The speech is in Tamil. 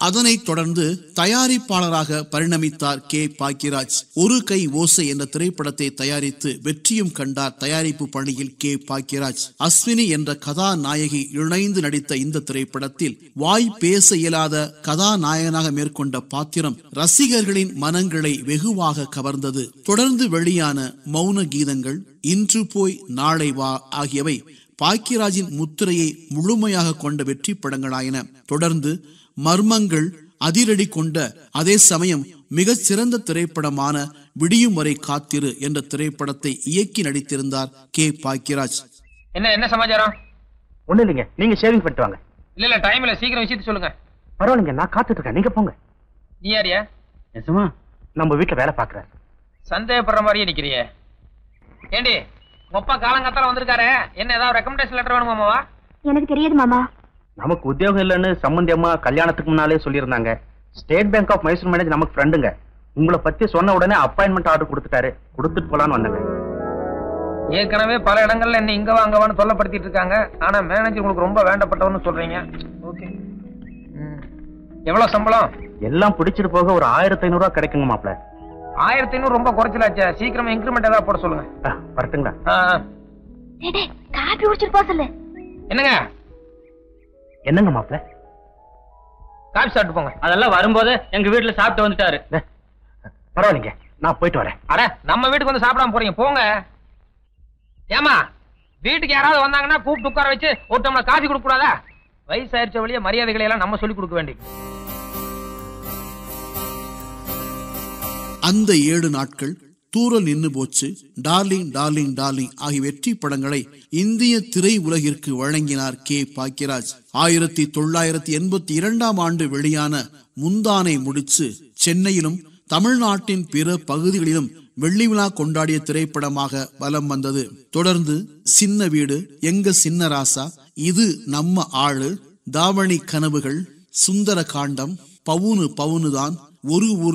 அதனைத் தொடர்ந்து தயாரிப்பாளராக பரிணமித்தார் கே பாக்கியராஜ் ஒரு கை ஓசை என்ற திரைப்படத்தை தயாரித்து வெற்றியும் கண்டார் தயாரிப்பு பணியில் கே பாக்கியராஜ் அஸ்வினி என்ற கதாநாயகி இணைந்து நடித்த இந்த திரைப்படத்தில் வாய் பேச இயலாத கதாநாயகனாக மேற்கொண்ட பாத்திரம் ரசிகர்களின் மனங்களை வெகுவாக கவர்ந்தது தொடர்ந்து வெளியான மௌன கீதங்கள் இன்று போய் நாளை வா ஆகியவை பாக்கியராஜின் முத்திரையை முழுமையாக கொண்ட வெற்றி படங்களாயின தொடர்ந்து மர்மங்கள் அதிரடி கொண்ட அதே சமயம் மிகச் சிறந்த திரைப்படமான விடியும் வரை காத்திரு என்ற திரைப்படத்தை இயக்கி நடித்திருந்தார் கே பாக்கியராஜ் என்ன என்ன சமாச்சாரம் ஒண்ணு இல்லைங்க நீங்க ஷேவிங் பண்ணிட்டு வாங்க இல்ல இல்ல டைம் இல்ல சீக்கிரம் விஷயத்த சொல்லுங்க பரவாயில்லைங்க நான் காத்துட்டு இருக்கேன் நீங்க போங்க நீ யாரியா நிஜமா நம்ம வீட்டுல வேலை பாக்குறாரு சந்தேகப்படுற மாதிரியே நிக்கிறியே ஏண்டி உங்க அப்பா காலங்காத்தால வந்திருக்காரு என்ன ஏதாவது ரெக்கமெண்டேஷன் லெட்டர் வேணுமாமாவா எனக்கு தெரியாது மாமா நமக்கு உத்தியோகம் இல்லைன்னு சம்பந்தி அம்மா கல்யாணத்துக்கு முன்னாலே சொல்லியிருந்தாங்க state bank of Mysore manage நமக்கு ஃப்ரெண்டுங்க உங்களை பத்தி சொன்ன உடனே அப்பாயின்மெண்ட் ஆர்டர் கொடுத்துட்டாரு கொடுத்துட்டு போலான்னு வந்தேங்க ஏற்கனவே பல இடங்கள்ல என்ன இங்க வா அங்க வான்னு தொல்லப்படுத்திட்டு இருக்காங்க ஆனா மேனேஜர் உங்களுக்கு ரொம்ப வேண்டப்பட்டவன்னு சொல்றீங்க ஓகே எவ்வளவு சம்பளம் எல்லாம் பிடிச்சிட்டு போக ஒரு ஆயிரத்தி ஐநூறு ரூபா கிடைக்குங்க மாப்ள ஆயிரத்தி ஐநூறு ரொம்ப குறைச்சலாச்சே சீக்கிரமா இன்க்ரிமெண்ட் ஏதாவது போட சொல்லுங்க ஆ, வரட்டுங்களா ஆ, ஆ. டேய், டேய், காபி குடிச்சிட்டு போக சொல்லு என்னங்க என்னங்க மாப்ள காபி சாப்பிட்டு போங்க அதெல்லாம் வரும்போது எங்க வீட்டுல சாப்பிட்டு வந்துட்டாரு டே, பரவாயில்லைங்க நான் போயிட்டு வரேன் அட நம்ம வீட்டுக்கு வந்து சாப்பிடாம போறீங்க போங்க ஏமா வீட்டுக்கு யாராவது வந்தாங்கன்னா கூப்பிட்டு உட்கார வச்சு ஒரு டம்ளர் காஃபி கொடுக்க கூடாதா வயசாயிருச்ச வழிய மரியாதைகளை எல்லாம் நம்ம சொல்லி கொடுக்க வேண்டி அந்த ஏழு நாட்கள் தூரல் நின்னு போச்சு டார்லிங் டார்லிங் டார்லிங் ஆகிய வெற்றி படங்களை இந்திய திரை உலகிற்கு வழங்கினார் கே பாக்கியராஜ் ஆயிரத்தி தொள்ளாயிரத்தி எண்பத்தி இரண்டாம் ஆண்டு வெளியான முந்தானை முடிச்சு சென்னையிலும் தமிழ்நாட்டின் பிற பகுதிகளிலும் வெள்ளி விழா கொண்டாடிய திரைப்படமாக வலம் வந்தது தொடர்ந்து சின்ன வீடு எங்க சின்ன ராசா இது நம்ம ஆளு தாவணி கனவுகள் சுந்தர காண்டம் பவுனு பவுனுதான் ஒரு ஊர்